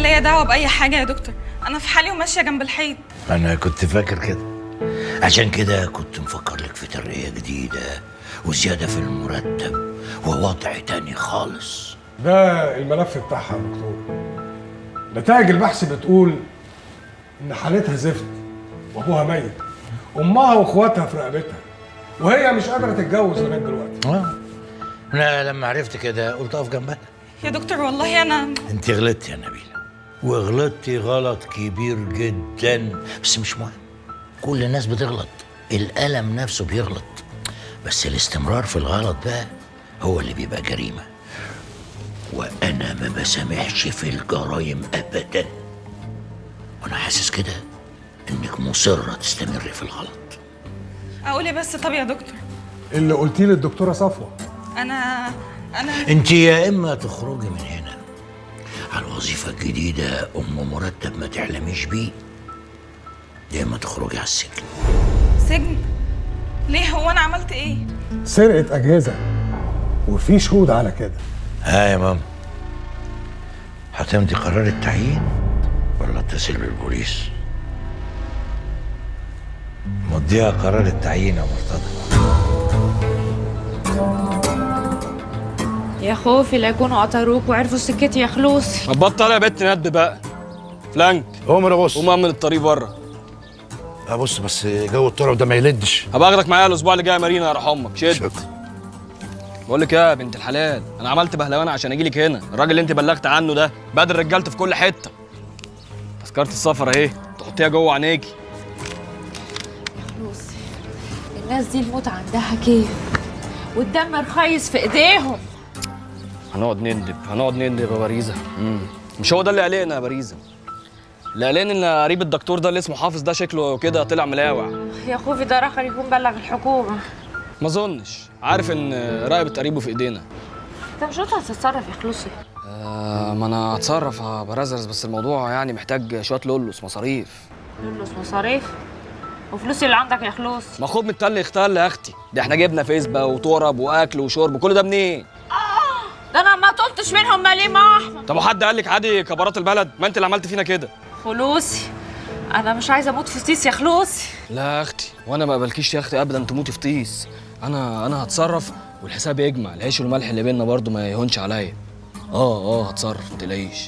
ليا دعوه باي حاجه يا دكتور انا في حالي وماشيه جنب الحيط انا كنت فاكر كده عشان كده كنت مفكر لك في ترقية جديدة وزيادة في المرتب ووضع تاني خالص ده الملف بتاعها يا دكتور نتائج البحث بتقول ان حالتها زفت وابوها ميت امها واخواتها في رقبتها وهي مش قادره تتجوز لغايه دلوقتي اه انا لما عرفت كده قلت اقف جنبها يا دكتور والله انا انت غلطتي يا نبيلة وغلطتي غلط كبير جدا بس مش مهم كل الناس بتغلط الألم نفسه بيغلط بس الاستمرار في الغلط ده هو اللي بيبقى جريمة وأنا ما بسامحش في الجرايم أبدا وأنا حاسس كده إنك مصرة تستمري في الغلط اقول ايه بس طب يا دكتور اللي قلتيه للدكتوره صفوه انا انا انت يا اما تخرجي من هنا على الوظيفة الجديدة أم مرتب ما تحلميش بيه يا اما تخرجي على السجن سجن ليه هو انا عملت ايه سرقه اجهزه وفي شهود على كده ها يا ماما هتمضي قرار التعيين ولا اتصل بالبوليس مضيها قرار التعيين يا مرتضى يا خوفي لا يكونوا قطروك وعرفوا سكتي يا خلوصي ما تبطل يا بت ند بقى فلانك قوم انا بص قوم اعمل الطريق بره ابص بس جو الطرب ده ما يلدش هبقى اخدك معايا الاسبوع اللي جاي مارينا يا امك شد شكرا بقول لك يا بنت الحلال انا عملت بهلوانه عشان اجي لك هنا الراجل اللي انت بلغت عنه ده بدل رجالته في كل حته تذكره السفر اهي تحطيها جوه عينيكي خلوصي الناس دي الموت عندها كيف والدم رخيص في ايديهم هنقعد نندب هنقعد نندب يا باريزه مم. مش هو ده اللي قلقنا يا باريزه اللي قلقني ان قريب الدكتور ده اللي اسمه حافظ ده شكله كده طلع ملاوع يا خوفي ده رخر يكون بلغ الحكومه ما اظنش عارف ان راقبه قريبه في ايدينا انت مش قلت هتتصرف يا خلوصي آه ما انا هتصرف يا برزرز بس الموضوع يعني محتاج شويه لولوس مصاريف فلوس مصاريف وفلوسي اللي عندك يا خلوص ما خد من التل يختل يا اختي ده احنا جبنا فيسبا وتورب واكل وشرب كل ده منين ده انا ما طلتش منهم مالي ما احمد طب وحد قال لك عادي كبارات البلد ما انت اللي عملت فينا كده فلوسي انا مش عايزه اموت في سيس يا خلوصي لا يا اختي وانا ما بقبلكيش يا اختي ابدا تموتي في طيس انا انا هتصرف والحساب يجمع العيش والملح اللي بينا برضه ما يهونش عليا اه اه هتصرف ما تقلقيش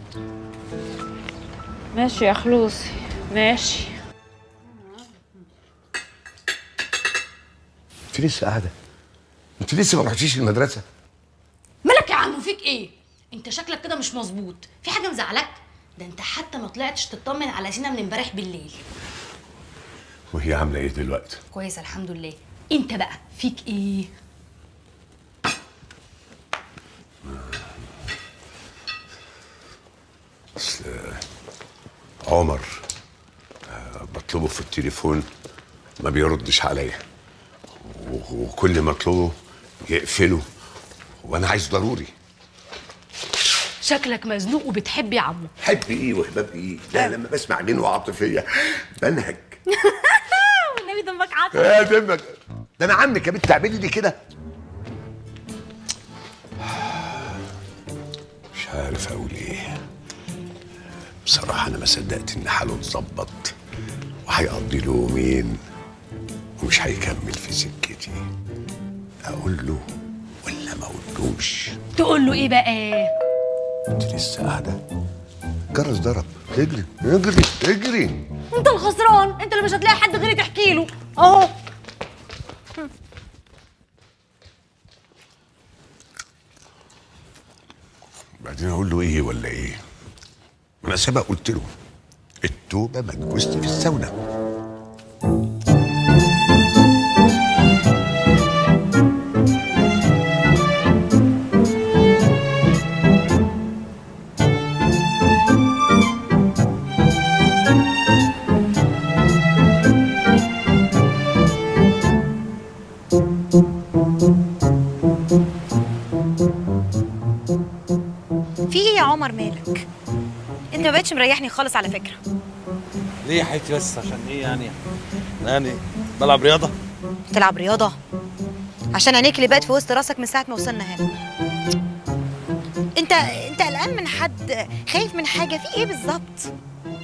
ماشي يا خلوصي ماشي انت لسه قاعده انت لسه ما رحتيش المدرسه مالك يا عم فيك ايه انت شكلك كده مش مظبوط في حاجه مزعلك ده انت حتى ما طلعتش تطمن على سينا من امبارح بالليل وهي عامله ايه دلوقتي كويس الحمد لله انت بقى فيك ايه اصل عمر آه، بطلبه في التليفون ما بيردش عليا و- وكل ما اطلبه يقفله وانا عايز ضروري شكلك مزنوق وبتحب يا عمو حب ايه وهباب ايه لا لما بسمع غنوة عاطفيه بنهج والنبي دمك عاطف يا دمك ده انا عمك يا بنت تعملي لي كده مش عارف اقول ايه بصراحه انا ما صدقت ان حاله اتظبط وهيقضي له يومين ومش هيكمل في سكتي اقول له ولا ما اقولوش تقول له ايه بقى انت لسه قاعده جرس ضرب اجري اجري اجري انت الخسران انت اللي مش هتلاقي حد غيري تحكي له اهو بعدين اقول له ايه ولا ايه ما انا سبق قلت له التوبه ما تجوزش في الساونا في ايه يا عمر مالك انت ما بقتش مريحني خالص على فكره ليه يا حبيبتي بس عشان ايه يعني يعني بلعب رياضه تلعب رياضه عشان عينيك اللي بقت في وسط راسك من ساعه ما وصلنا هنا انت انت قلقان من حاجه حد خايف من حاجه في ايه بالظبط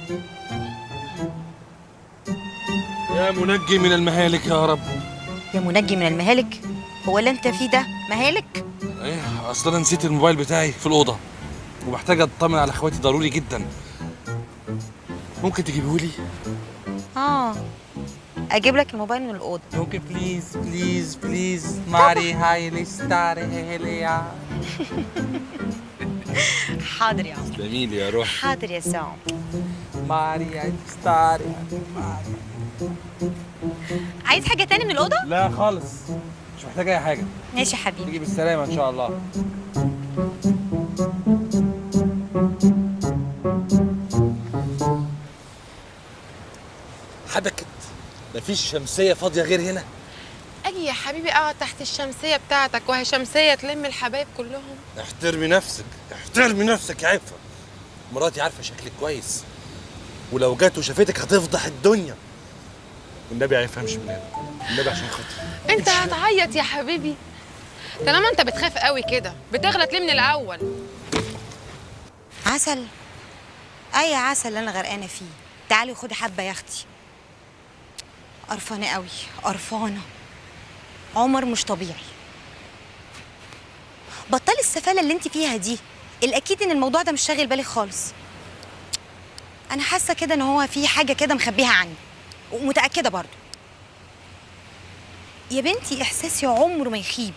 يا منجي من المهالك يا رب يا منجي من المهالك هو اللي انت فيه ده مهالك ايه اصل انا نسيت الموبايل بتاعي في الاوضه ومحتاج اطمن على اخواتي ضروري جدا ممكن تجيبهولي اه اجيب لك الموبايل من الاوضه ممكن بليز بليز بليز ماري هايلي ستاري هيليا حاضر يا عمر جميل يا روح حاضر يا سام ماري هايلي ستاري عايز حاجه تاني من الاوضه لا خالص مش محتاج اي حاجه ماشي يا حبيبي تيجي بالسلامه ان شاء الله حبكت مفيش شمسيه فاضيه غير هنا اجي يا حبيبي اقعد تحت الشمسيه بتاعتك وهي شمسيه تلم الحبايب كلهم احترمي نفسك احترمي نفسك يا عفه مراتي عارفه شكلك كويس ولو جت وشافتك هتفضح الدنيا والنبي عارفه امشي من هنا النبي عشان خاطري انت هتعيط يا حبيبي طالما انت بتخاف قوي كده بتغلط ليه من الاول عسل اي عسل اللي انا غرقانه فيه تعالي خدي حبه يا اختي قرفانه قوي قرفانه عمر مش طبيعي بطلي السفاله اللي انت فيها دي الاكيد ان الموضوع ده مش شاغل بالك خالص انا حاسه كده ان هو في حاجه كده مخبيها عني ومتاكده برضو يا بنتي احساسي عمره ما يخيب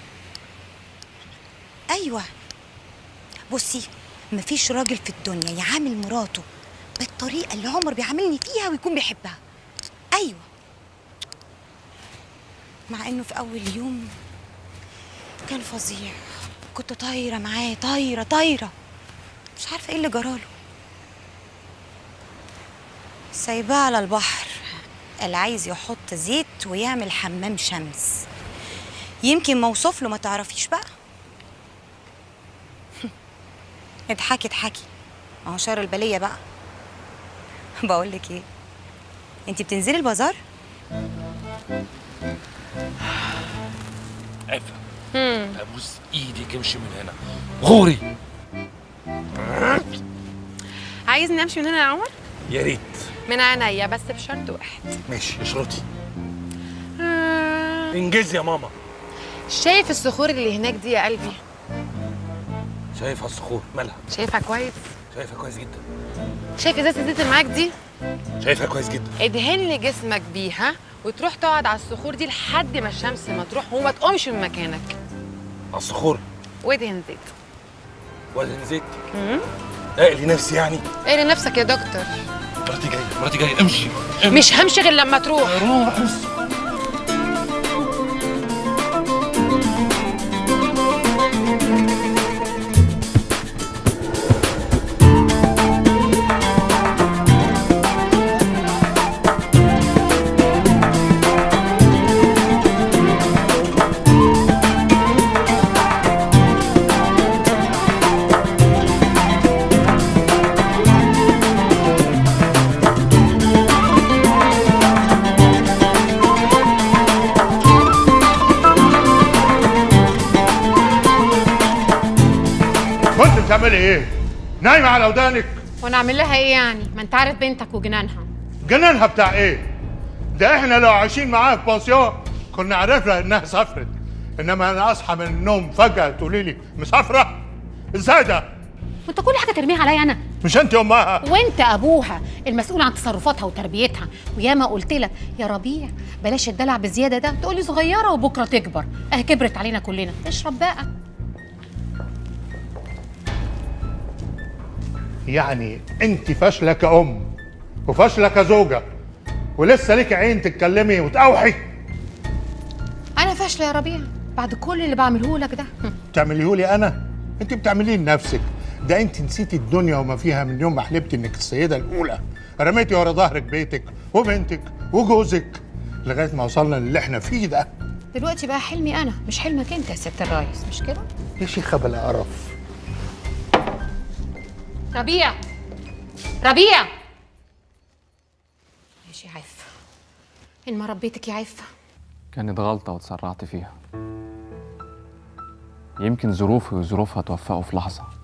ايوه بصي مفيش راجل في الدنيا يعامل مراته بالطريقه اللي عمر بيعاملني فيها ويكون بيحبها ايوه مع انه في اول يوم كان فظيع كنت طايره معاه طايره طايره مش عارفه ايه اللي جراله سايباه على البحر اللي عايز يحط زيت ويعمل حمام شمس يمكن موصوف له ما تعرفيش بقى اضحكي اضحكي ما هو شر البليه بقى بقول لك ايه انت بتنزلي البازار عفه ابوس ايدك امشي من هنا غوري عايزني امشي من هنا يا عمر يا ريت من عينيا بس بشرط واحد ماشي اشرطي آه، انجزي يا ماما شايف الصخور اللي هناك دي يا قلبي شايفها الصخور مالها شايفها كويس شايفها كويس جدا شايف ازازه الزيت اللي معاك دي شايفها كويس جدا ادهن لي جسمك بيها وتروح تقعد على الصخور دي لحد ما الشمس ما تروح وما تقومش من مكانك على الصخور وادهن زيت وزن زيت اقلي نفسي يعني اقري نفسك يا دكتور مراتي جايه مراتي جايه امشي مش همشي غير لما تروح روح بس كنت بتعملي ايه؟ نايمة على ودانك وانا اعمل لها ايه يعني ما انت عارف بنتك وجنانها جنانها بتاع ايه؟ ده احنا لو عايشين معاها في بانسيون كنا عرفنا انها سافرت انما انا اصحى من النوم فجأة تقولي لي مسافرة؟ ازاي ده؟ وانت كل حاجه ترميها عليا انا مش انت امها؟ وانت ابوها المسؤول عن تصرفاتها وتربيتها وياما قلت لك يا ربيع بلاش الدلع بزياده ده تقولي صغيره وبكره تكبر اه كبرت علينا كلنا اشرب بقى يعني انت فاشلة كأم وفاشلة كزوجة ولسه ليك عين تتكلمي وتأوحي انا فاشله يا ربيع بعد كل اللي بعمله لك ده تعمليه لي انا انت بتعمليه لنفسك ده انت نسيتي الدنيا وما فيها من يوم ما حلمتي انك السيده الاولى رميتي ورا ظهرك بيتك وبنتك وجوزك لغايه ما وصلنا للي احنا فيه ده دلوقتي بقى حلمي انا مش حلمك انت يا ست الريس مش كده يا شيخه بلا قرف ربيع ربيع ماشي يا عفه ان ما ربيتك يا عفه كانت غلطة واتسرعت فيها يمكن ظروفي وظروفها توفقوا في لحظة